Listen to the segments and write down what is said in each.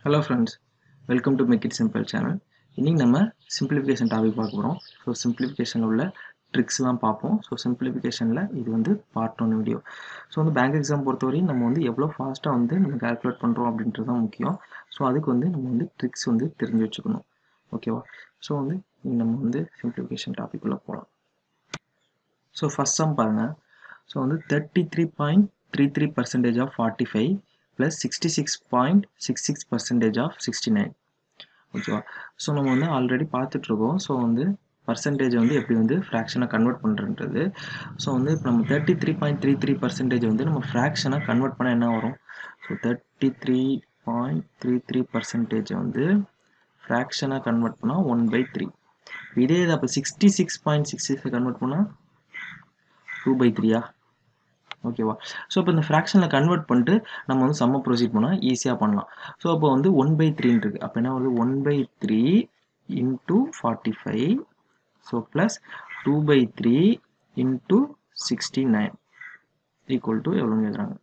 hello friends welcome to make it simple channel இன்றைக்கி நம்ம simplification topic பார்க்க போகிறோம் ஸோ சிம்பிளிஃபிகேஷனில் உள்ள ட்ரிக்ஸ்லாம் பார்ப்போம் ஸோ சிம்பிளிஃபிகேஷனில் இது வந்து பார்ட் ஒன் வீடியோ ஸோ வந்து பேங்க் எக்ஸாம் பொறுத்தவரையும் நம்ம வந்து எவ்வளோ ஃபாஸ்ட்டாக வந்து நம்ம கால்குலேட் பண்ணுறோம் அப்படின்றது தான் முக்கியம் ஸோ அதுக்கு வந்து நம்ம வந்து ட்ரிக்ஸ் வந்து தெரிஞ்சு வச்சுக்கணும் ஓகேவா ஸோ வந்து இன்னைக்கு நம்ம வந்து சிம்பிளிஃபிகேஷன் டாபிக் உள்ள போகலாம் ஸோ ஃபஸ்ட் சம் பாருங்கள் ஸோ வந்து thirty three point three three percentage of forty five plus sixty six point six six percentage of sixty nine ஓகேவா ஸோ நம்ம வந்து ஆல்ரெடி பார்த்துட்ருக்கோம் ஸோ வந்து பர்சன்டேஜ் வந்து எப்படி வந்து ஃப்ராக்ஷனாக கன்வெர்ட் பண்ணுறது ஸோ வந்து இப்போ நம்ம thirty three point three three percentage வந்து நம்ம ஃப்ராக்ஷனாக கன்வெர்ட் பண்ணால் என்ன வரும் so thirty three point three three percentage வந்து ஃப்ராக்ஷனாக கன்வெர்ட் பண்ணால் ஒன் பை த்ரீ இதே இது அப்போ sixty six point six six convert பண்ணால் டூ பை த்ரீயா ஓகேவா ஸோ இப்போ இந்த ஃப்ராக்ஷனில் கன்வெர்ட் பண்ணிட்டு நம்ம வந்து சம்ம ப்ரொசீட் பண்ணால் ஈஸியாக பண்ணலாம் ஸோ அப்போ வந்து ஒன் பை த்ரீன்னு இருக்குது அப்போ என்ன வருது one by three into forty five so plus two by three into sixty nine equal to எவ்வளோன்னு கேட்குறாங்க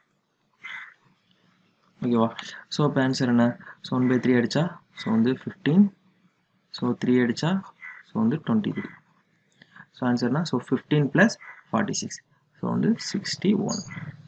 ஓகேவா ஸோ இப்போ ஆன்சர் என்ன ஸோ ஒன் பை த்ரீ அடித்தா ஸோ வந்து ஃபிஃப்டீன் ஸோ த்ரீ அடித்தா ஸோ வந்து டுவெண்ட்டி த்ரீ ஸோ ஆன்சர்னா so fifteen plus forty six so வந்து சிக்ஸ்டி ஒன்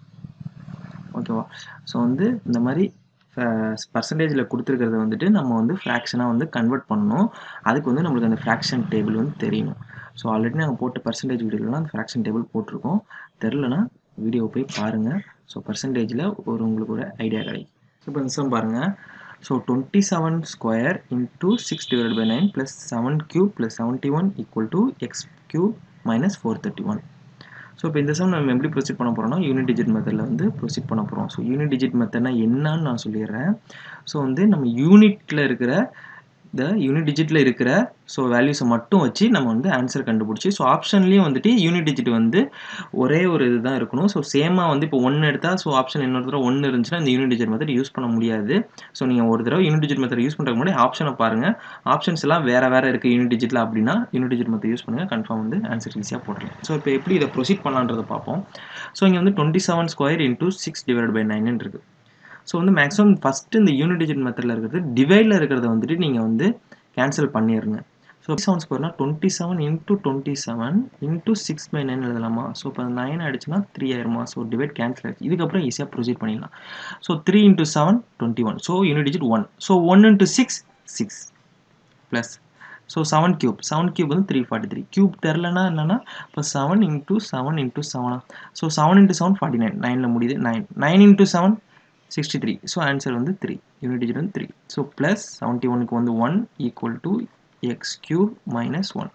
ஓகேவா ஸோ வந்து இந்த மாதிரி பர்சன்டேஜில் கொடுத்துருக்கிறத வந்துட்டு நம்ம வந்து ஃப்ராக்ஷனாக வந்து கன்வெர்ட் பண்ணணும் அதுக்கு வந்து நம்மளுக்கு அந்த ஃப்ராக்ஷன் டேபிள் வந்து தெரியணும் ஸோ ஆல்ரெடி நாங்கள் போட்ட பர்சன்டேஜ் வீடியோலாம் அந்த ஃப்ராக்ஷன் டேபிள் போட்டிருக்கோம் தெரிலனா வீடியோ போய் பாருங்கள் ஸோ பர்சன்டேஜில் ஒரு உங்களுக்கு ஒரு ஐடியா கிடைக்கும் இப்போ இந்த சம் பாருங்கள் so twenty seven square into six divide by nine plus seven cube plus seventy one equal to x cube minus four thirty one so இப்போ இந்த சம் நம்ம எப்படி ப்ரொசீட் பண்ண போகிறோம்னா யூனிட் டிஜிட் மெத்தடில் வந்து ப்ரொசீட் பண்ண போகிறோம் ஸோ யூனிட் டிஜிட் மெத்தட்னா என்னன்னு நான் சொல்லிடுறேன் ஸோ வந்து நம்ம யூனிட்டில் இருக்கிற இந்த யூனிட் டிஜிட்டில் இருக்கிற ஸோ வேல்யூஸை மட்டும் வச்சு நம்ம வந்து ஆன்சர் கண்டுபிடிச்சி ஸோ ஆப்ஷன்லேயும் வந்துட்டு யூனிட் டிஜிட் வந்து ஒரே ஒரு இது தான் இருக்கணும் ஸோ சேமாக வந்து இப்போ ஒன்று எடுத்தால் ஸோ ஆப்ஷன் இன்னொரு தடவை ஒன்று இருந்துச்சுன்னா இந்த யூனிட் டிஜிட் மெத்தட் யூஸ் பண்ண முடியாது ஸோ நீங்கள் ஒரு தடவை யூனிட் டிஜிட் மெத்தட் யூஸ் பண்ணுறதுக்கு முன்னாடி ஆப்ஷனை பாருங்கள் ஆப்ஷன்ஸ் எல்லாம் வேறு வேறு இருக்குது யூனிட் டிஜிட்டில் அப்படின்னா யூனிட் டிஜிட் மெத்தட் யூஸ் பண்ணுங்கள் கன்ஃபார்ம் வந்து ஆன்சர் ஈஸியாக போட்டுருலாம் ஸோ இப்போ எப்படி இதை ப்ரொசீட் பண்ணலான்றதை பார்ப்போம் ஸோ இங்கே வந்து twenty seven square into six divide by nine இருக்குது ஸோ வந்து மேக்ஸிமம் ஃபஸ்ட்டு இந்த யூனிட் டிஜிட் மெத்தடில் இருக்கிறது டிவைடில் இருக்கிறத வந்துட்டு நீங்கள் வந்து கேன்சல் பண்ணிடுங்க ஸோ செவன் ஸ்கொயர்னா twenty seven into twenty seven into six by nine எழுதலாமா ஸோ இப்போ நைன் ஆயிடுச்சுன்னா த்ரீ ஆயிருமா ஸோ டிவைட் கேன்சல் ஆயிடுச்சு இதுக்கப்புறம் ஈஸியாக ப்ரொசீட் பண்ணிடலாம் so three into seven twenty one so unit digit one so one into six six plus so seven cube seven cube வந்து three forty three cube தெரிலனா என்னன்னா இப்போ செவன் இன்ட்டு செவன் இன்ட்டு செவனா so seven into seven forty nine நைனில் முடியுது nine nine into seven sixty three so answer வந்து three unit digit வந்து three so plus seventy ஒனுக்கு வந்து one equal to x cube minus one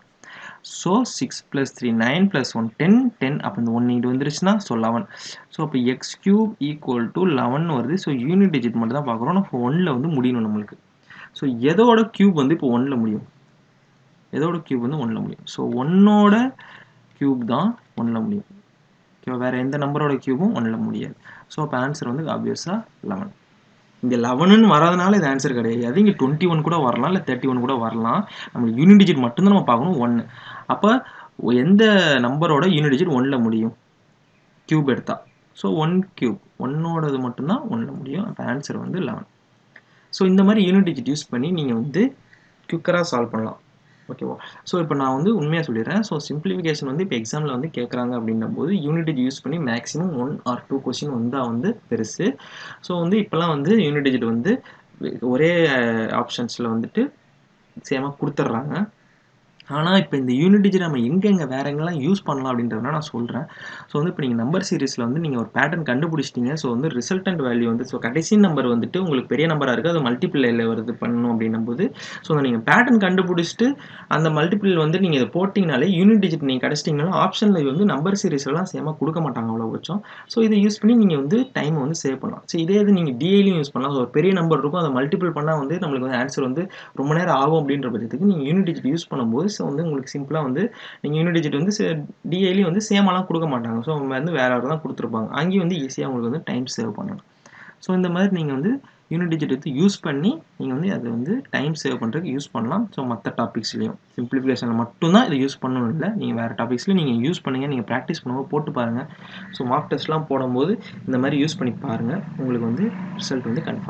so six plus three nine plus one ten ten அப்போ இந்த one இங்கிட்டு வந்துருச்சுன்னா so eleven so அப்போ x cube equal to eleven வருது so unit digit மட்டும் தான் பார்க்குறோம் நம்ம ஒன்னில் வந்து முடியணும் நம்மளுக்கு ஸோ எதோட கியூப் வந்து இப்போ ஒன்னில் முடியும் எதோட கியூப் வந்து ஒன்னில் முடியும் ஸோ ஒன்னோட கியூப் தான் ஒன்னில் முடியும் ஓகேவா வேறு எந்த நம்பரோட கியூபும் ஒன்றில் முடியாது ஸோ அப்போ ஆன்சர் வந்து ஆப்வியஸாக லெவன் இங்கே லெவனுன்னு வராதனால இது ஆன்சர் கிடையாது இங்கே டுவெண்ட்டி ஒன் கூட வரலாம் இல்லை தேர்ட்டி ஒன் கூட வரலாம் நம்ம யூனிட் டிஜிட் மட்டும்தான் நம்ம பார்க்கணும் ஒன்று அப்போ எந்த நம்பரோட யூனிட் டிஜிட் ஒன்றில் முடியும் கியூப் எடுத்தா ஸோ ஒன் கியூப் ஒன்னோடது மட்டும்தான் ஒன்றில் முடியும் அப்போ ஆன்சர் வந்து லெவன் ஸோ இந்த மாதிரி யூனிட் டிஜிட் யூஸ் பண்ணி நீங்கள் வந்து குக்கராக சால்வ் பண்ணலாம் ஓகேவா ஸோ இப்போ நான் வந்து உண்மையாக சொல்லிடுறேன் ஸோ சிம்பிளிஃபிகேஷன் வந்து இப்போ எக்ஸாமில் வந்து கேட்குறாங்க அப்படின்னும் போது யூனிட் யூஸ் பண்ணி maximum one or two question வந்தால் வந்து பெருசு ஸோ வந்து இப்போலாம் வந்து யூனிட் டிஜிட் வந்து ஒரே ஆப்ஷன்ஸில் வந்துட்டு சேமாக கொடுத்துட்றாங்க ஆனால் இப்போ இந்த யூனிட் டிஜிட் நம்ம எங்கெங்கே வேற எங்கெல்லாம் யூஸ் பண்ணலாம் அப்படின்றத நான் சொல்கிறேன் ஸோ வந்து இப்போ நீங்கள் நம்பர் சீரிஸில் வந்து நீங்கள் ஒரு பேட்டர்ன் கண்டுபிடிச்சிட்டிங்க ஸோ வந்து ரிசல்டன்ட் வேல்யூ வந்து ஸோ கடைசி நம்பர் வந்துட்டு உங்களுக்கு பெரிய நம்பராக இருக்குது அது மல்டிப்ளைல வருது பண்ணணும் அப்படின்னும் போது ஸோ நீங்கள் பேட்டர்ன் கண்டுபிடிச்சிட்டு அந்த மல்டிபிள் வந்து நீங்கள் இதை போட்டிங்கனாலே யூனிட் டிஜிட் நீங்கள் கிடச்சிட்டிங்கனாலும் ஆப்ஷனில் வந்து நம்பர் சீரிஸ்லாம் சேமாக கொடுக்க மாட்டாங்க அவ்வளோ பட்சம் ஸோ இதை யூஸ் பண்ணி நீங்கள் வந்து டைமை வந்து சேவ் பண்ணலாம் ஸோ இதே இது நீங்கள் டிஐலையும் யூஸ் பண்ணலாம் ஒரு பெரிய நம்பர் இருக்கும் அதை மல்டிபிள் பண்ணால் வந்து நம்மளுக்கு வந்து ஆன்சர் வந்து ரொம்ப நேரம் ஆகும் அப்படின்ற பட்சத்துக்கு நீங்கள் யூனிட் டிஜிட் யூஸ் பண்ணும்போது ஸோ வந்து உங்களுக்கு சிம்பிளாக வந்து நீங்கள் யூனிட் டிஜிட் வந்து டிஐலையும் வந்து சேமாலாம் கொடுக்க மாட்டாங்க ஸோ அவங்க வந்து வேறு வேறு தான் கொடுத்துருப்பாங்க அங்கேயும் வந்து ஈஸியாக உங்களுக்கு வந்து டைம் சேவ் பண்ணலாம் ஸோ இந்த மாதிரி நீங்கள் வந்து யூனிட் டிஜிட் எடுத்து யூஸ் பண்ணி நீங்கள் வந்து அதை வந்து டைம் சேவ் பண்ணுறதுக்கு யூஸ் பண்ணலாம் ஸோ மற்ற டாபிக்ஸ்லையும் சிம்பிளிஃபிகேஷனில் மட்டும்தான் இதை யூஸ் பண்ணணும் இல்லை நீங்கள் வேறு டாபிக்ஸ்லையும் நீங்கள் யூஸ் பண்ணுங்கள் நீங்கள் ப்ராக்டிஸ் பண்ணும்போது போட்டு பாருங்கள் ஸோ மார்க் டெஸ்ட்லாம் போடும்போது இந்த மாதிரி யூஸ் பண்ணி பாருங்கள் உங்களுக்கு வந்து ரிசல்ட் வந்து கன்ஃபார்ம்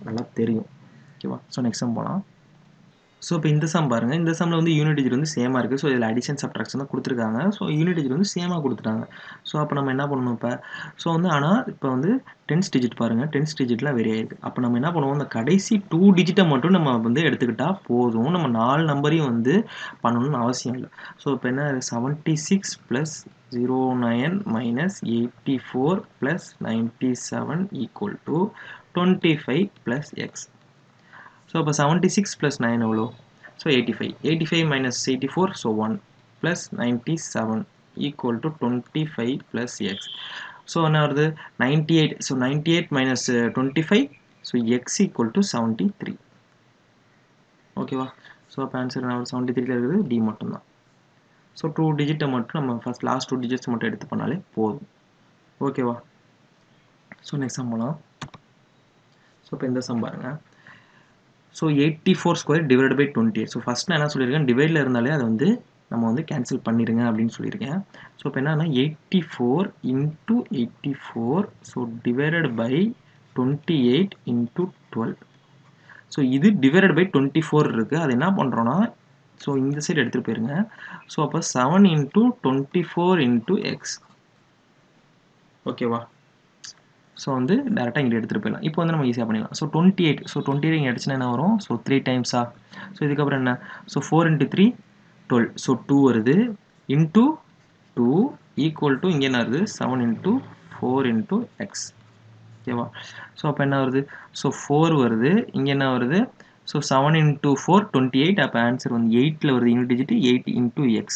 நல்லா தெரியும் ஓகேவா ஸோ நெக்ஸ்ட் சம் போகலாம் ஸோ இப்போ இந்த சம் பாருங்கள் இந்த சம்மில் வந்து யூனிட் டிஜிட் வந்து சேமாக இருக்குது ஸோ இதில் அடிஷன் சப்ட்ராக்ஷன் தான் கொடுத்துருக்காங்க ஸோ யூனிட் டிஜிட் வந்து சேமாக கொடுத்துட்டாங்க ஸோ அப்போ நம்ம என்ன பண்ணணும் இப்போ ஸோ வந்து ஆனால் இப்போ வந்து டென்ஸ் டிஜிட் பாருங்கள் டென்ஸ் டிஜிட்லாம் வெரி ஆயிருக்கு அப்போ நம்ம என்ன பண்ணுவோம் இந்த கடைசி டூ டிஜிட்டை மட்டும் நம்ம வந்து எடுத்துக்கிட்டால் போதும் நம்ம நாலு நம்பரையும் வந்து பண்ணணும்னு அவசியம் இல்லை ஸோ இப்போ என்ன seventy six plus zero nine minus eighty four plus ninety seven equal to twenty five plus x so அப்போ செவன்ட்டி சிக்ஸ் ப்ளஸ் நைன் எவ்வளோ so eighty five eighty five minus eighty four so one plus ninety seven equal to twenty five plus x so என்ன வருது ninety eight so ninety eight minus twenty five so x equal to seventy three ஓகேவா so அப்போ answer என்ன seventy த்ரீல இருக்குது D மட்டும்தான் so two டிஜிட்டை மட்டும் நம்ம ஃபஸ்ட் லாஸ்ட் டூ டிஜிட்ஸ் மட்டும் எடுத்து பண்ணாலே போதும் ஓகேவா ஸோ நெக்ஸ்ட் சம் போகலாம் ஸோ இப்போ இந்த சம் பாருங்கள் so eighty four square divide by twenty eight so first நான் என்ன சொல்லியிருக்கேன் டிவைடில் இருந்தாலே அதை வந்து நம்ம வந்து கேன்சல் பண்ணிடுங்க அப்படின்னு சொல்லியிருக்கேன் ஸோ இப்போ என்னன்னா eighty four into eighty four so divided by twenty eight into twelve so இது டிவைடட் பை டுவெண்ட்டி ஃபோர் இருக்குது அது என்ன பண்ணுறோன்னா ஸோ இந்த சைடு எடுத்துகிட்டு போயிருங்க ஸோ அப்போ seven into twenty four into x ஓகேவா ஸோ வந்து டேரெக்டாக இங்கே எடுத்துகிட்டு போயிடலாம் இப்போ வந்து நம்ம ஈஸியாக பண்ணிடலாம் so twenty eight so twenty eight இங்கே அடிச்சுன்னா என்ன வரும் ஸோ த்ரீ டைம்ஸா ஸோ இதுக்கப்புறம் என்ன so four into three twelve so two வருது இன்ட்டு டூ ஈக்குவல் டு இங்கே என்ன வருது seven into four into x ஓகேவா ஸோ அப்போ என்ன வருது ஸோ ஃபோர் வருது இங்கே என்ன வருது so seven into four twenty eight அப்போ ஆன்சர் வந்து எயிட்டில் வருது unit digit eight into x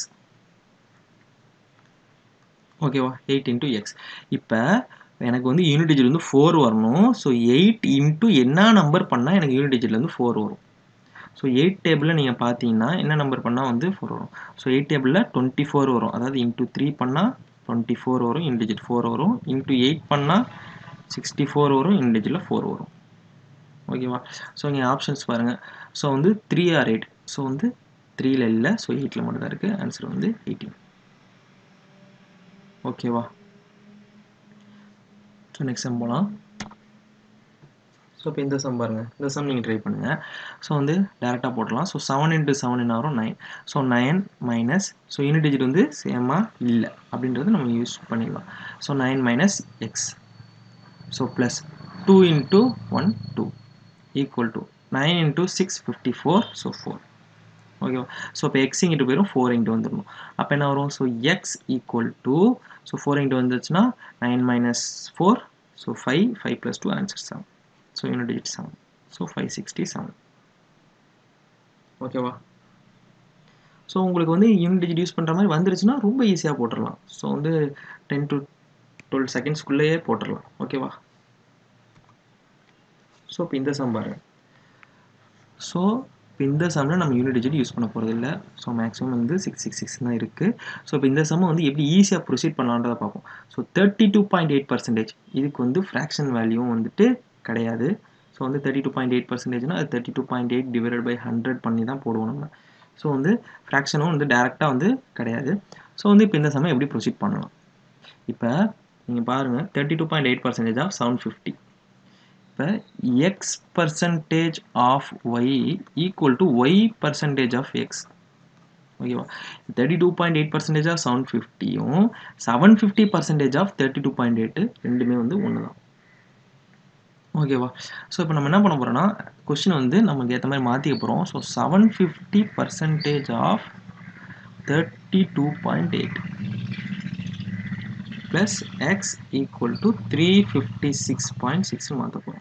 ஓகேவா எயிட் இன்ட்டு எக்ஸ் இப்போ எனக்கு வந்து யூனிட் டிஜிட் வந்து ஃபோர் வரணும் ஸோ எயிட் இன்ட்டு என்ன நம்பர் பண்ணால் எனக்கு யூனிட் டிஜிட்ல வந்து ஃபோர் வரும் ஸோ எயிட் டேபிளில் நீங்கள் பார்த்தீங்கன்னா என்ன நம்பர் பண்ணால் வந்து ஃபோர் வரும் ஸோ எயிட் டேபிளில் டுவெண்ட்டி ஃபோர் வரும் அதாவது இன்ட்டு த்ரீ பண்ணால் டுவெண்ட்டி ஃபோர் வரும் யூனிட் டிஜிட் ஃபோர் வரும் இன்ட்டு எயிட் பண்ணால் சிக்ஸ்டி ஃபோர் வரும் யூனிட் டிஜிட்டில் ஃபோர் வரும் ஓகேவா ஸோ இங்கே ஆப்ஷன்ஸ் பாருங்கள் ஸோ வந்து த்ரீ ஆர் எயிட் ஸோ வந்து த்ரீல இல்லை ஸோ எயிட்டில் மட்டும் தான் இருக்குது ஆன்சர் வந்து எயிட்டீன் ஓகேவா ஸோ நெக்ஸ்ட் சம் போகலாம் ஸோ இப்போ இந்த சம் பாருங்கள் இந்த சம் நீங்கள் ட்ரை பண்ணுங்கள் ஸோ வந்து டேரெக்டாக போடலாம் ஸோ செவன் இன்ட்டு செவன் என்ன வரும் nine so nine minus so unit digit வந்து சேமாக இல்லை அப்படின்றது நம்ம யூஸ் பண்ணிடலாம் so nine minus x so plus two into one two equal to nine into six fifty four so four ஓகேவா so இப்போ எக்ஸ் இங்கிட்டு போயிடும் ஃபோர் இங்கிட்டு வந்துடணும் அப்போ என்ன வரும் so x equal to so four இங்கிட்டு வந்துச்சுன்னா nine minus four so five five plus two answer seven so unit digit seven so five sixty seven ஓகேவா ஸோ உங்களுக்கு வந்து யூனிட் டிஜிட் யூஸ் பண்ணுற மாதிரி வந்துருச்சுன்னா ரொம்ப ஈஸியாக போட்டுடலாம் ஸோ வந்து டென் டு டுவெல் செகண்ட்ஸ்க்குள்ளேயே போட்டுடலாம் ஓகேவா ஸோ இப்போ இந்த சம் பாருங்க ஸோ இப்போ இந்த சம்மில் நம்ம யூனிட் டிஜிட் யூஸ் பண்ண போகிறது இல்லை ஸோ மேக்ஸிமம் வந்து சிக்ஸ் சிக்ஸ் சிக்ஸ் தான் இருக்குது ஸோ இப்போ இந்த சம்மை வந்து எப்படி ஈஸியாக ப்ரொசீட் பண்ணலான்றதை பார்ப்போம் so thirty two point eight percentage இதுக்கு வந்து ஃப்ராக்ஷன் வேல்யூவும் வந்துட்டு கிடையாது ஸோ வந்து தேர்ட்டி டூ பாயிண்ட் எயிட் பர்சன்டேஜ்னா அது thirty two point eight divide by hundred பண்ணி தான் போடுவோம் நம்ம ஸோ வந்து ஃப்ராக்ஷனும் வந்து டேரெக்டாக வந்து கிடையாது ஸோ வந்து இப்போ இந்த சமயம் எப்படி ப்ரொசீட் பண்ணலாம் இப்போ நீங்கள் பாருங்கள் thirty two point eight percentage of seven fifty இப்போ x percentage of y equal to y percentage of x ஓகேவா thirty two point eight percentage of seven ஃபிஃப்டியும் seven fifty percentage of thirty two point eight ரெண்டுமே வந்து ஒன்று தான் ஓகேவா so இப்போ நம்ம என்ன பண்ண போகிறோம்னா கொஷின் வந்து நமக்கு ஏற்ற மாதிரி மாற்றிக்க போகிறோம் so seven fifty percentage of thirty two point eight plus x equal to three fifty six point சிக்ஸ்னு மாற்ற போகிறோம்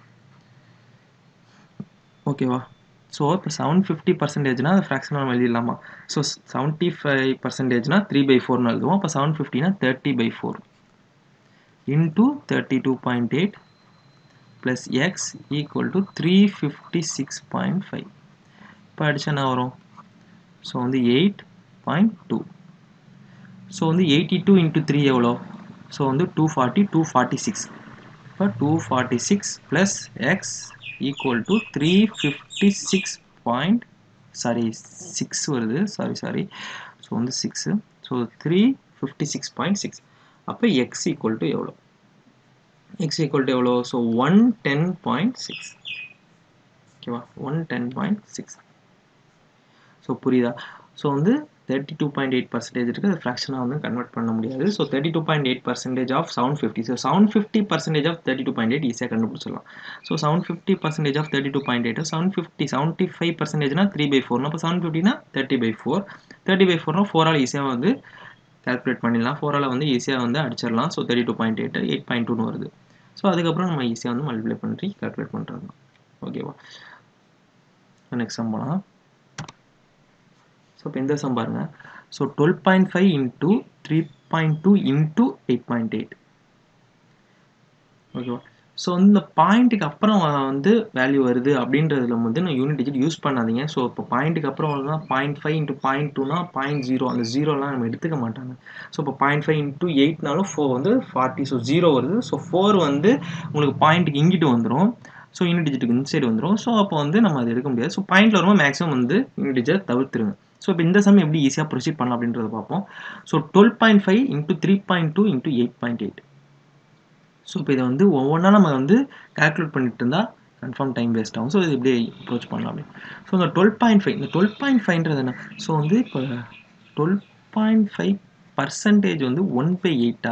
ஓகேவா ஸோ இப்போ செவன் ஃபிஃப்டி பர்சன்டேஜ்னா அது ஃப்ராக்ஷன் நம்ம எழுதிடலாமா ஸோ செவன்ட்டி ஃபைவ் பர்சன்டேஜ்னா த்ரீ பை ஃபோர்னு எழுதுவோம் அப்போ செவன் ஃபிஃப்டினா thirty by four into thirty two point eight plus x equal to three fifty six point five இப்போ அடிச்சா என்ன வரும் ஸோ வந்து எயிட் பாயிண்ட் டூ ஸோ வந்து எயிட்டி டூ இன்ட்டு த்ரீ எவ்வளோ ஸோ வந்து two forty two forty six இப்போ two forty six plus x equal to three fifty six point sorry six வருது சாரி சாரி ஸோ வந்து six so three fifty six point six அப்போ x equal to எவ்வளோ x equal to எவ்வளோ so one ten point six ஓகேவா one ten point six so புரியுதா so வந்து thirty two point eight percentage இருக்குது அது ஃப்ராக்ஷனாக வந்து கன்வெர்ட் பண்ண முடியாது so thirty two point eight percentage of seven fifty so seven fifty percentage of thirty two point eight ஈஸியாக கண்டுபிடிச்சிடலாம் so seven fifty percentage of thirty two point eight seven fifty seventy five பர்சன்டேஜ்னா three by ஃபோர்னா அப்போ seven ஃபிஃப்டினா thirty by four thirty by ஃபோர்னா ஃபோரால் ஈஸியாக வந்து கால்குலேட் பண்ணிடலாம் ஃபோரால் வந்து ஈஸியாக வந்து அடிச்சிடலாம் so thirty two point eight eight point டூன்னு வருது ஸோ அதுக்கப்புறம் நம்ம ஈஸியாக வந்து மல்டிப்ளை பண்ணி கால்குலேட் பண்ணுறது ஓகேவா நெக்ஸ்ட் சம் போகலாம் ஸோ இப்போ இந்த சம் பாருங்க so twelve point five into three point two into eight point eight ஓகேவா ஸோ வந்து இந்த பாயிண்ட்டுக்கு அப்புறம் வந்து வேல்யூ வருது அப்படின்றதுல வந்து நான் யூனிட் டிஜிட் யூஸ் பண்ணாதீங்க ஸோ இப்போ பாயிண்ட்டுக்கு அப்புறம் வந்து பாயிண்ட் ஃபைவ் இன்ட்டு பாயிண்ட் டூனா பாயிண்ட் ஜீரோ அந்த ஜீரோலாம் நம்ம எடுத்துக்க மாட்டாங்க ஸோ இப்போ பாயிண்ட் ஃபைவ் இன்ட்டு எயிட்னாலும் ஃபோர் வந்து ஃபார்ட்டி ஸோ ஜீரோ வருது ஸோ ஃபோர் வந்து உங்களுக்கு பாயிண்ட்டுக்கு இங்கிட்டு வந்துடும் ஸோ யூனிட் டிஜிட்டுக்கு இந்த சைடு வந்துடும் ஸோ அப்போ வந்து நம்ம அது எடுக்க முடியாது ஸோ பாயிண்ட்ல வரும்போது மேக்ஸிமம் வந்து யூனிட் டிஜிட் தவிர்த்துருங்க ஸோ இப்போ இந்த சம் எப்படி ஈஸியாக ப்ரொசீட் பண்ணலாம் அப்படின்றத பார்ப்போம் so twelve point five into three point two into eight point eight so இப்போ இதை வந்து ஒவ்வொன்றா நம்ம வந்து கால்குலேட் பண்ணிட்டு இருந்தால் கன்ஃபார்ம் டைம் வேஸ்ட் ஆகும் ஸோ இது இப்படி அப்ரோச் பண்ணலாம் அப்படி ஸோ இந்த டுவெல் பாயிண்ட் ஃபைவ் இந்த டுவெல் பாயிண்ட் ஃபைவ்ன்றது என்ன ஸோ வந்து இப்போ டுவெல் பாயிண்ட் ஃபைவ் பர்சன்டேஜ் வந்து ஒன் பை எயிட்டா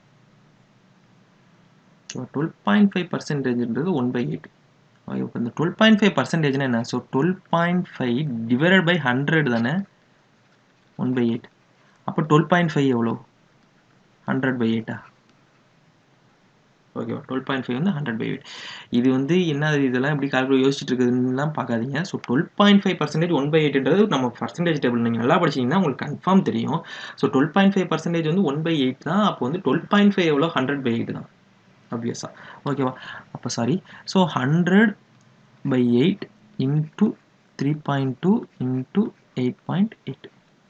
டுவெல் பாயிண்ட் ஃபைவ் பர்சன்டேஜ்ன்றது ஒன் பை எயிட் இப்போ இந்த டுவெல் பாயிண்ட் ஃபைவ் பர்சன்டேஜ்னா என்ன so twelve point five divided by hundred தானே ஒன் பை எயிட் அப்போ டுவெல் பாயிண்ட் ஃபைவ் எவ்வளோ ஹண்ட்ரட் பை எயிட்டா ஓகேவா டுவெல் பாயிண்ட் ஃபைவ் வந்து ஹண்ட்ரட் பை எயிட் இது வந்து என்ன இதெல்லாம் எப்படி கால்குலேட் யோசிச்சுட்டு இருக்குதுன்னுலாம் பார்க்காதீங்க so twelve point five percentage one by எயிட்ன்றது நம்ம பர்சன்டேஜ் டேபிள் நீங்கள் நல்லா படிச்சீங்கன்னா உங்களுக்கு கன்ஃபார்ம் தெரியும் so twelve point five percentage வந்து ஒன் பை எயிட் தான் அப்போ வந்து டுவெல் பாயிண்ட் ஃபைவ் எவ்வளோ ஹண்ட்ரட் பை எயிட் தான் ஆப்வியஸாக ஓகேவா அப்போ sorry so hundred by eight into three point two into eight point eight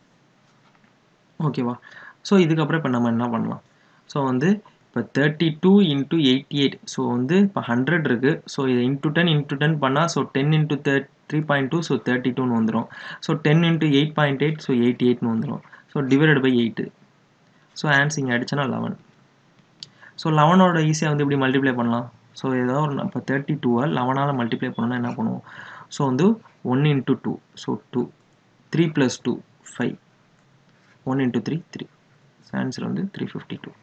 ஓகேவா ஸோ இதுக்கப்புறம் இப்போ நம்ம என்ன பண்ணலாம் ஸோ வந்து இப்போ thirty two into eighty eight so வந்து இப்போ ஹண்ட்ரட் இருக்குது ஸோ இதை இன்ட்டு டென் இன்ட்டு டென் பண்ணால் so ten into third three point two so thirty டூன்னு வந்துடும் so ten into eight point eight so eighty எயிட்னு வந்துடும் so divided by eight so ஆன்ஸ் இங்கே அடிச்சனா லெவன் ஸோ லெவனோட ஈஸியாக வந்து இப்படி மல்டிப்ளை பண்ணலாம் ஸோ ஏதோ ஒரு இப்போ தேர்ட்டி டூவை லெவனால் மல்டிப்ளை பண்ணோன்னா என்ன பண்ணுவோம் ஸோ வந்து one into two so two three plus two five one into three three answer வந்து த்ரீ ஃபிஃப்டி டூ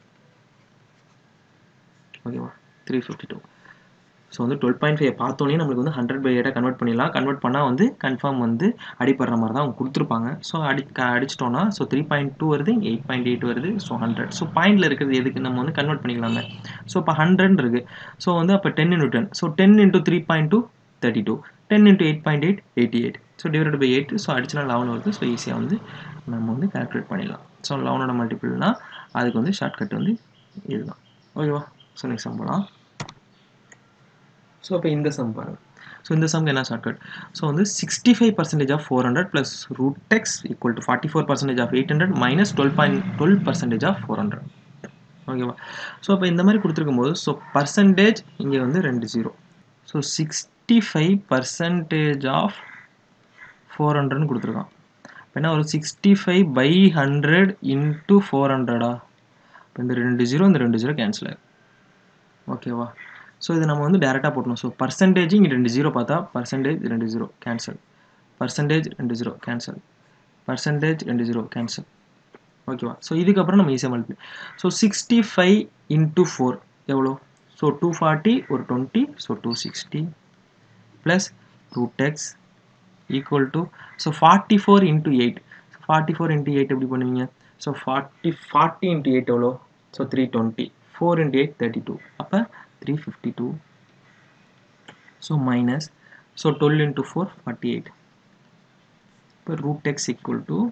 ஓகேவா த்ரீ ஃபிஃப்டி டூ ஸோ வந்து டுவெல் பாயிண்ட் ஃபைவ் பார்த்தோன்னே நம்மளுக்கு வந்து ஹண்ட்ரட் பை எயிட்டாக கன்வெர்ட் பண்ணிடலாம் கன்வெர்ட் பண்ணால் வந்து கன்ஃபார்ம் வந்து அடிப்படுற மாதிரி தான் அவங்க கொடுத்துருப்பாங்க ஸோ அடி அடிச்சிட்டோன்னா ஸோ த்ரீ பாயிண்ட் டூ வருது எயிட் பாயிண்ட் எயிட் வருது ஸோ ஹண்ட்ரட் ஸோ பாயிண்டில் இருக்கிறது எதுக்கு நம்ம வந்து கன்வெர்ட் பண்ணிக்கலாங்க ஸோ இப்போ ஹண்ட்ரட் இருக்குது ஸோ வந்து அப்போ ten into ten so ten into three point two thirty two ten into eight point eight eighty eight so divide by eight so அடிச்சுனா லெவன் வருது ஸோ ஈஸியாக வந்து நம்ம வந்து கால்குலேட் பண்ணிடலாம் ஸோ லெவனோட மல்டிபிள்னா அதுக்கு வந்து ஷார்ட்கட் வந்து இதுதான் ஓகேவா ஸோ நெக்ஸ்ட் சம் போகலாம் ஸோ இப்போ இந்த சம் பாருங்கள் ஸோ இந்த சம்க்கு என்ன ஷார்ட்கட் ஸோ வந்து sixty five percentage of four hundred plus root x equal to forty four percentage of eight hundred minus twelve point twelve percentage of four hundred ஓகேவா so இப்போ இந்த மாதிரி கொடுத்துருக்கும் போது ஸோ பர்சன்டேஜ் இங்கே வந்து ரெண்டு zero so sixty five percentage of four ஹண்ட்ரட்னு கொடுத்துருக்கான் இப்போ என்ன ஒரு sixty five by hundred into four ஹண்ட்ரடா இப்போ இந்த ரெண்டு ஜீரோ இந்த ரெண்டு ஜீரோ கேன்சல் ஆகும் ஓகேவா ஸோ இது நம்ம வந்து டேரெக்டாக போட்டணும் ஸோ பர்சன்டேஜ் இங்கே ரெண்டு ஜீரோ பார்த்தா பர்சன்டேஜ் ரெண்டு ஜீரோ கேன்சல் பர்சன்டேஜ் ரெண்டு ஜீரோ கேன்சல் பர்சன்டேஜ் ரெண்டு ஜீரோ கேன்சல் ஓகேவா ஸோ இதுக்கப்புறம் நம்ம ஈஸியாக multiply so sixty five into four எவ்வளோ ஸோ டூ ஃபார்ட்டி ஒரு twenty so two sixty plus root x equal to so forty four into eight forty four into eight எப்படி பண்ணுவீங்க so forty forty into eight எவ்வளோ so three twenty four into eight thirty two அப்போ three fifty two so minus so twelve into four forty eight இப்போ root x equal to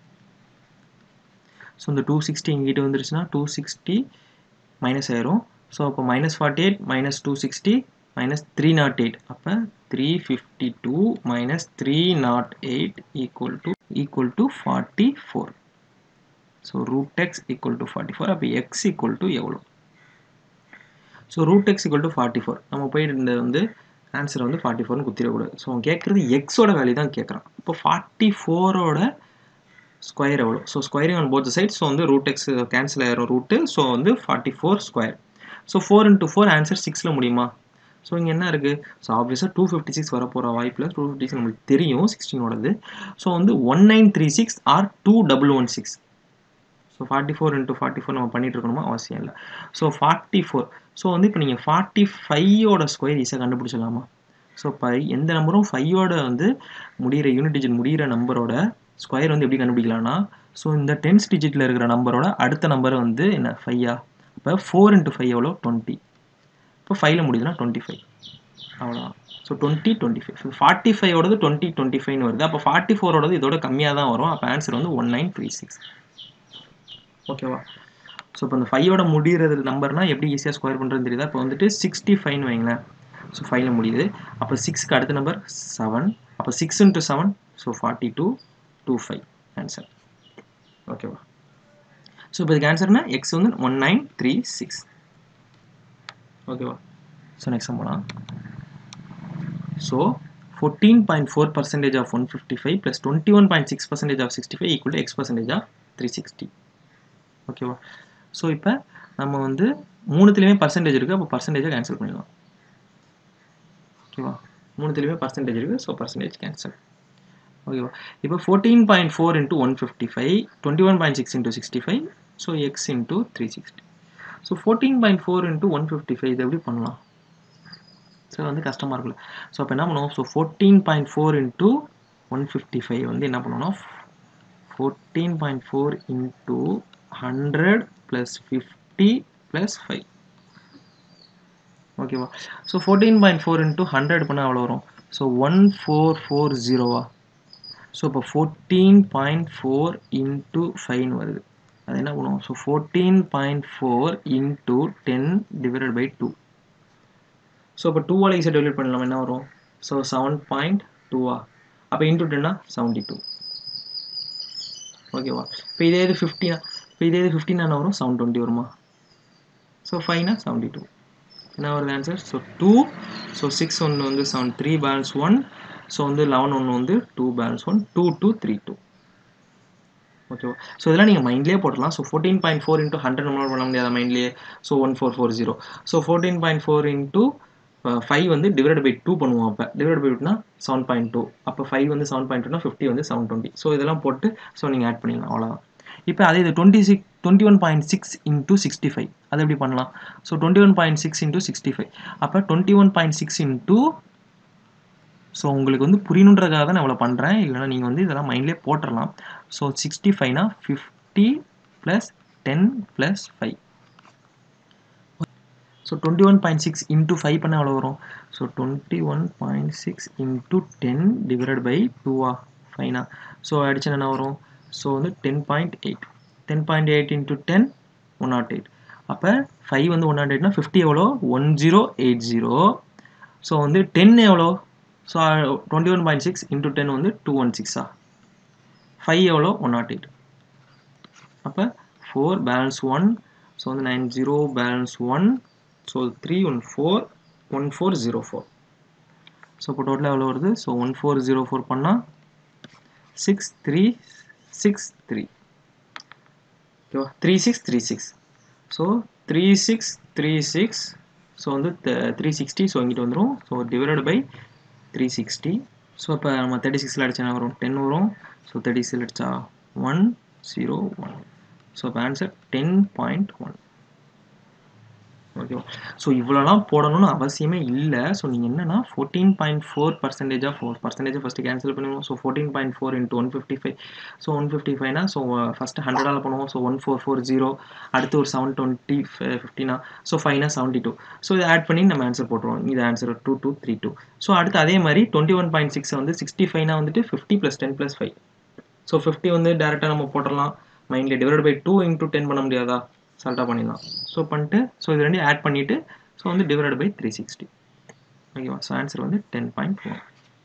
so இந்த two sixty இங்கிட்ட வந்துருச்சுன்னா two sixty minus ஆயிரும் so அப்போ minus forty eight minus two sixty minus three naught eight அப்போ three fifty two minus three naught eight equal to equal to forty four so root x equal to forty four அப்போ x equal to எவ்வளோ so root x equal to forty four நம்ம போய் இந்த வந்து answer வந்து forty ஃபோர்னு குத்திடக்கூடாது so அவன் கேட்குறது எக்ஸோட வேல்யூ தான் கேட்குறான் இப்போ ஃபார்ட்டி ஃபோரோட ஸ்கொயர் எவ்வளோ so squaring on both side so வந்து ரூட் எக்ஸ் கேன்சல் ஆயிரும் ரூட்டு ஸோ வந்து forty four square so four into four answer சிக்ஸில் முடியுமா ஸோ இங்கே என்ன இருக்குது ஸோ ஆப்வியஸாக டூ ஃபிஃப்டி சிக்ஸ் வரப்போகிற வாய்ப்பில் டூ ஃபிஃப்டி சிக்ஸ் நம்மளுக்கு தெரியும் சிக்ஸ்டீனோடது ஸோ வந்து one nine three six or two double one six so forty four into forty four நம்ம பண்ணிட்டு இருக்கணுமா அவசியம் இல்லை ஸோ ஃபார்ட்டி ஃபோர் ஸோ வந்து இப்போ நீங்கள் ஃபார்ட்டி ஃபைவோட ஸ்கொயர் ஈஸியாக கண்டுபிடிச்சிடலாமா ஸோ இப்போ எந்த நம்பரும் ஃபைவோட வந்து முடிகிற யூனிட் டிஜிட் முடிகிற நம்பரோட ஸ்கொயர் வந்து எப்படி கண்டுபிடிக்கலாம்னா ஸோ இந்த டென்ஸ் டிஜிட்டில் இருக்கிற நம்பரோட அடுத்த நம்பர் வந்து என்ன ஃபையா இப்போ ஃபோர் இன்ட்டு ஃபைவ் எவ்வளோ டுவெண்ட்டி இப்போ ஃபைவ்ல முடியுதுன்னா டுவெண்ட்டி ஃபைவ் அவ்வளோதான் so twenty twenty five so forty ஃபைவோடது டுவெண்ட்டி டுவெண்ட்டி ஃபைவ்னு வருது அப்போ ஃபார்ட்டி ஃபோரோடது இதோட கம்மியாக தான் வரும் அப்போ ஆன்சர் வந்து ஒன் நைன் த்ரீ சிக்ஸ் ஓகேவா ஸோ இப்போ இந்த ஃபைவோட முடிகிறது நம்பர்னா எப்படி ஈஸியாக ஸ்கொயர் பண்ணுறதுன்னு தெரியுதா இப்போ வந்துட்டு சிக்ஸ்டி ஃபைவ்னு வைங்களேன் ஸோ ஃபைவ்ல முடியுது அப்போ சிக்ஸ்க்கு அடுத்த நம்பர் செவன் அப்போ six into seven so forty two two five answer ஓகேவா ஸோ இப்போ இதுக்கு ஆன்சர்னா எக்ஸ் வந்து ஒன் நைன் த்ரீ சிக்ஸ் ஓகேவா ஸோ நெக்ஸ்ட் போகலாம் so fourteen point four percentage of one fifty five plus twenty one point six percentage of sixty five equal to x percentage of three sixty ஓகேவா so இப்போ நம்ம வந்து மூணுத்துலேயுமே percentage இருக்குது அப்போ பர்சன்டேஜை cancel பண்ணிடலாம் ஓகேவா மூணுத்துலேயுமே பர்சன்டேஜ் இருக்குது ஸோ பர்சன்டேஜ் கேன்சல் ஓகேவா இப்போ fourteen point four into one fifty five twenty one point six into sixty five so x into three sixty so fourteen point four into one fifty five இது எப்படி பண்ணலாம் so வந்து கஷ்டமாக இருக்குல்ல so அப்போ என்ன பண்ணுவோம் so fourteen point four into one fifty five வந்து என்ன பண்ணணும்னா fourteen point four into hundred plus fifty plus five ஓகேவா so fourteen point four into hundred பண்ணால் எவ்வளோ வரும் ஸோ ஒன் ஃபோர் ஃபோர் ஜீரோவா ஸோ இப்போ ஃபோர்டீன் பாயிண்ட் ஃபோர் இன்ட்டு ஃபைவ்னு வருது அது என்ன பண்ணுவோம் so fourteen point four into ten divided by two so இப்போ டூவால் ஈஸியாக டெவலப் பண்ணலாம் என்ன வரும் ஸோ செவன் பாயிண்ட் டூவா அப்போ இன்ட்டு டென்னா செவன்ட்டி டூ ஓகேவா இப்போ இதே இது ஃபிஃப்டினா இப்போ இதே இது ஃபிஃப்டினா என்ன வரும் செவன் டுவெண்ட்டி வருமா ஸோ ஃபைவ்னா செவன்ட்டி டூ என்ன வருது answer so two so six ஒன்று வந்து seven three balance one so வந்து லெவன் ஒன்று வந்து two balance one two two three two ஓகேவா ஸோ இதெல்லாம் நீங்கள் மைண்ட்லேயே போடலாம் so fourteen point four into hundred நம்மளால் பண்ண முடியாத மைண்ட்லேயே so one four four zero so fourteen point four into five வந்து டிவைட் பை டூ பண்ணுவோம் அப்போ டிவைட் பை டூனா செவன் பாயிண்ட் டூ அப்போ ஃபைவ் வந்து செவன் பாயிண்ட் டூனா ஃபிஃப்டி வந்து செவன் டுவெண்ட்டி ஸோ இதெல்லாம் போட்டு ஸோ நீங்கள் ஆட் பண்ணிடலாம் அவ்வளோதான் இப்போ அதே இது twenty six twenty one point six into sixty five அது எப்படி பண்ணலாம் so twenty one point six into sixty five அப்போ twenty one point six into so உங்களுக்கு வந்து புரியணுன்றதுக்காக தான் நான் இவ்வளோ பண்ணுறேன் இல்லைனா நீங்கள் வந்து இதெல்லாம் மைண்ட்லேயே போட்டுடலாம் ஸோ சிக்ஸ்டி ஃபைவ்னா fifty plus ten plus five so twenty one point six into five பண்ண எவ்வளோ வரும் so twenty one point six into ten divide by டூவா ஃபைனா ஸோ அடிச்சு என்ன வரும் ஸோ வந்து ten point eight ten point eight into ten one naught eight அப்போ ஃபைவ் வந்து ஒன் நாட் எயிட்னா ஃபிஃப்டி எவ்வளோ one zero eight zero so வந்து டென் எவ்வளோ so twenty one point six into ten வந்து டூ ஒன் சிக்ஸா five எவ்வளோ one naught eight அப்போ ஃபோர் பேலன்ஸ் ஒன் ஸோ வந்து nine zero balance one so three one four one four zero four so இப்போ டோட்டலாக எவ்வளோ வருது so one four zero four பண்ணால் சிக்ஸ் த்ரீ சிக்ஸ் த்ரீ ஓகேவா three six three six so three six three six so வந்து three sixty so இங்கிட்டு வந்துடும் so divided by three sixty so இப்போ நம்ம தேர்ட்டி சிக்ஸில் அடிச்சா வரும் டென் வரும் ஸோ தேர்ட்டி சிக்ஸில் அடிச்சா ஒன் ஜீரோ ஒன் ஸோ இப்போ ஆன்சர் டென் பாயிண்ட் ஒன் ஓகேவா ஸோ இவ்வளோலாம் போடணும்னு அவசியமே இல்லை ஸோ நீங்கள் என்னன்னா ஃபோர்டீன் பாயிண்ட் ஃபோர் பர்சன்டேஜாக ஃபோர் பர்சன்டேஜ் ஃபஸ்ட்டு கேன்சல் பண்ணுவோம் so fourteen point four into one fifty five so one fifty ஃபைவ்னா ஸோ ஃபஸ்ட்டு ஹண்ட்ரடால் பண்ணுவோம் so one four four zero அடுத்து ஒரு செவன் டுவெண்ட்டி ஃபிஃப்டினா ஸோ ஃபைவ்னா செவன்ட்டி டூ ஸோ இதை ஆட் பண்ணி நம்ம ஆன்சர் போட்டுருவோம் இது answer two two three two so அடுத்து அதே மாதிரி டுவெண்ட்டி ஒன் பாயிண்ட் சிக்ஸ் வந்து சிக்ஸ்டி ஃபைவ்னா வந்துட்டு fifty plus ten plus five so fifty வந்து டேரெக்டாக நம்ம போட்டுடலாம் மைண்டில் divide by two into ten பண்ண முடியாதா சால்ட்டாக பண்ணிடலாம் ஸோ பண்ணிட்டு ஸோ இது ரெண்டையும் ஆட் பண்ணிவிட்டு ஸோ வந்து டிவைட் பை த்ரீ சிக்ஸ்டி ஓகேவா ஸோ ஆன்சர் வந்து டென் பாயிண்ட் ஃபோர்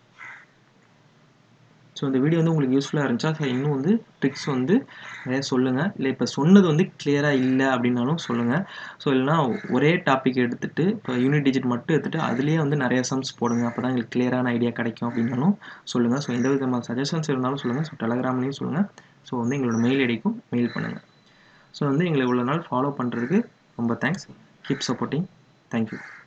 ஸோ இந்த வீடியோ வந்து உங்களுக்கு யூஸ்ஃபுல்லாக இருந்துச்சா ஸோ இன்னும் வந்து ட்ரிக்ஸ் வந்து நிறைய சொல்லுங்கள் இல்லை இப்போ சொன்னது வந்து கிளியராக இல்லை அப்படின்னாலும் சொல்லுங்கள் ஸோ இல்லைனா ஒரே டாபிக் எடுத்துகிட்டு இப்போ யூனிட் டிஜிட் மட்டும் எடுத்துகிட்டு அதுலேயே வந்து நிறைய சம்ஸ் போடுங்க அப்போ தான் எங்களுக்கு கிளியரான ஐடியா கிடைக்கும் அப்படின்னாலும் சொல்லுங்கள் ஸோ எந்த விதமான சஜஷன்ஸ் இருந்தாலும் சொல்லுங்கள் ஸோ டெலகிராம்லேயும் சொல்லுங்கள் ஸோ வந்து எங்களோட மெயில் ஐடிக்கும் மெயில் பண்ணுங்கள் ஸோ வந்து எங்களை இவ்வளோ நாள் ஃபாலோ பண்ணுறதுக்கு ரொம்ப தேங்க்ஸ் கீப் சப்போர்ட்டிங் தேங்க்யூ